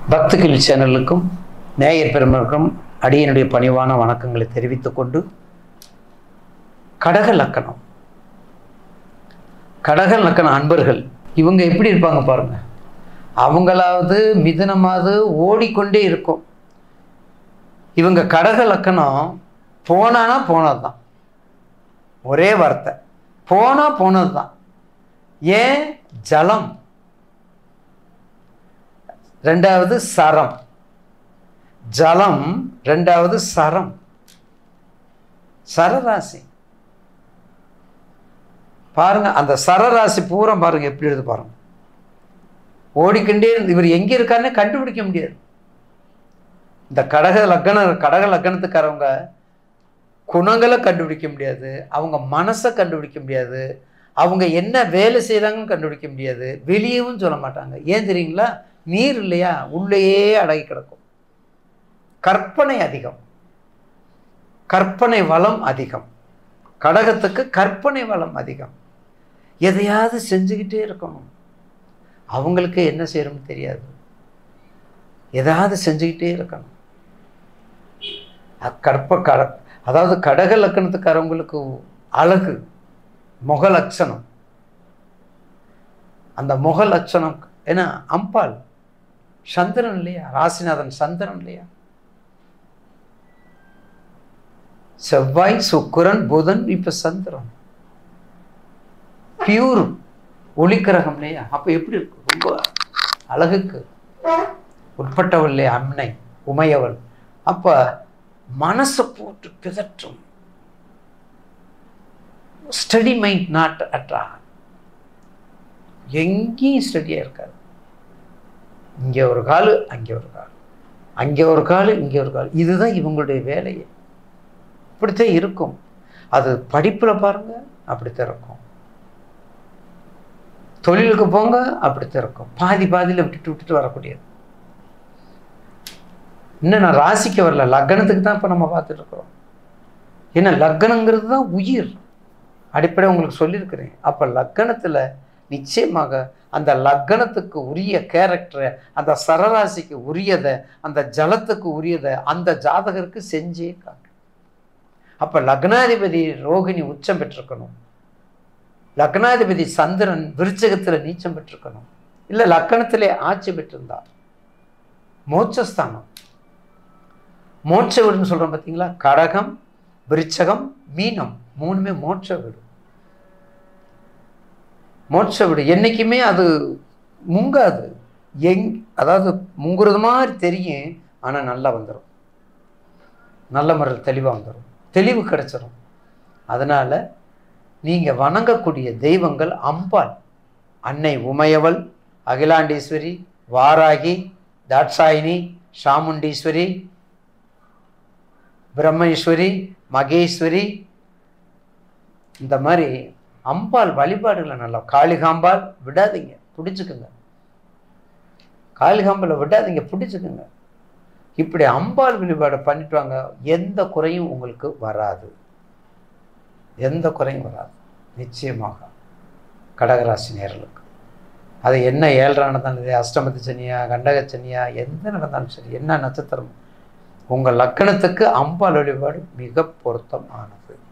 பக்திகில் சேனலுக்கும் நேயர் பெருமருக்கும் அடியனுடைய பணிவான வணக்கங்களை தெரிவித்துக் கொண்டு கடக லக்கணம் கடக லக்கண அன்பர்கள் இவங்க எப்படி இருப்பாங்க பாருங்க அவங்களாவது மிதனமாவது ஓடிக்கொண்டே இருக்கும் இவங்க கடக லக்கணம் போனானா போனது தான் ஒரே வார்த்தை போனா போனது தான் ஏன் ஜலம் ரெண்டாவது சரம் ஜலம் ரெண்டாவது சரம் சரராசி பாருங்க அந்த சரராசி பூரா பாருங்க எப்படி எழுது பாருங்க ஓடிக்கொண்டே இருந்து இவர் எங்க இருக்காருன்னு கண்டுபிடிக்க முடியாது இந்த கடக லக்கண கடக லக்கணத்துக்காரவங்க குணங்களை கண்டுபிடிக்க முடியாது அவங்க மனசை கண்டுபிடிக்க முடியாது அவங்க என்ன வேலை செய்கிறாங்கன்னு கண்டுபிடிக்க முடியாது வெளியவும் சொல்ல மாட்டாங்க ஏன் தெரியுங்களா நீர் இல்லையா உள்ளேயே அடங்கி கிடக்கும் கற்பனை அதிகம் கற்பனை வளம் அதிகம் கடகத்துக்கு கற்பனை வளம் அதிகம் எதையாவது செஞ்சுக்கிட்டே இருக்கணும் அவங்களுக்கு என்ன செய்யணும்னு தெரியாது எதாவது செஞ்சுக்கிட்டே இருக்கணும் கற்ப கட அதாவது கடக லக்கணத்துக்காரவங்களுக்கு அழகு முக லட்சணம் அந்த முக லட்சணம் ஏன்னா அம்பாள் சந்திரன் இல்லையா ராசிநாதன் சந்திரன் இல்லையா செவ்வாய் சுக்கிரன் புதன் இப்ப சந்திரன் பியூர் ஒளிக்கிரகம் இல்லையா அப்ப எப்படி இருக்கு ரொம்ப அழகுக்கு உட்பட்டவள் இல்லையா அன்னை உமையவள் அப்ப மனசை போட்டு பிதற்றும் ஸ்டடி மைண்ட் நாட் அட்ரா எங்கேயும் ஸ்டடியாக இருக்காது இங்கே ஒரு கால் அங்கே ஒரு கால் அங்கே ஒரு கால் இங்கே ஒரு கால் இதுதான் இவங்களுடைய வேலையே இப்படித்தான் இருக்கும் அது படிப்பில் பாருங்க அப்படித்தான் இருக்கும் தொழிலுக்கு போங்க அப்படித்தான் இருக்கும் பாதி பாதியில் விட்டுட்டு விட்டுட்டு வரக்கூடியது இன்னும் நான் ராசிக்கு வரல லக்னத்துக்கு தான் இப்போ நம்ம பார்த்துட்டு இருக்கிறோம் ஏன்னா லக்னங்கிறது தான் உயிர் அடிப்படை உங்களுக்கு சொல்லியிருக்கிறேன் அப்போ லக்கணத்தில் நிச்சயமாக அந்த லக்கணத்துக்கு உரிய கேரக்டரை அந்த சரராசிக்கு உரியதை அந்த ஜலத்துக்கு உரியதை அந்த ஜாதகருக்கு செஞ்சே காட்டும் அப்போ லக்னாதிபதி ரோகிணி உச்சம் பெற்றிருக்கணும் லக்னாதிபதி சந்திரன் விருச்சகத்தில் நீச்சம் பெற்றிருக்கணும் இல்லை லக்கணத்திலே ஆட்சி பெற்றிருந்தார் மோட்சஸ்தானம் மோட்ச வீடுன்னு சொல்கிறோம் பார்த்தீங்களா கடகம் விருச்சகம் மீனம் மூணுமே மோட்ச வீடு மோட்ச வீடு என்றைக்குமே அது முங்காது எங் அதாவது முங்குறது மாதிரி தெரியும் ஆனால் நல்லா வந்துடும் நல்ல முறையில் தெளிவாக வந்துடும் தெளிவு கிடச்சிரும் அதனால் நீங்கள் வணங்கக்கூடிய தெய்வங்கள் அம்பாள் அன்னை உமையவள் அகிலாண்டீஸ்வரி வாராகி தாட்சாயினி சாமுண்டீஸ்வரி பிரம்மேஸ்வரி மகேஸ்வரி இந்த மாதிரி அம்பாள் வழிபாடுகளை நல்லா காளிகாம்பாள் விடாதீங்க பிடிச்சுக்குங்க காளிகாம்பாலை விடாதீங்க பிடிச்சுக்குங்க இப்படி அம்பாள் வழிபாடை பண்ணிட்டு வாங்க எந்த குறையும் உங்களுக்கு வராது எந்த குறையும் வராது நிச்சயமாக கடகராசி நேர்களுக்கு அது என்ன ஏழ்றானதான் இது அஷ்டமத்து சனியா கண்டக சனியா எந்த நடந்தாலும் சரி என்ன நட்சத்திரம் உங்கள் லக்கணத்துக்கு அம்பாள் வழிபாடு மிக பொருத்தம் ஆனது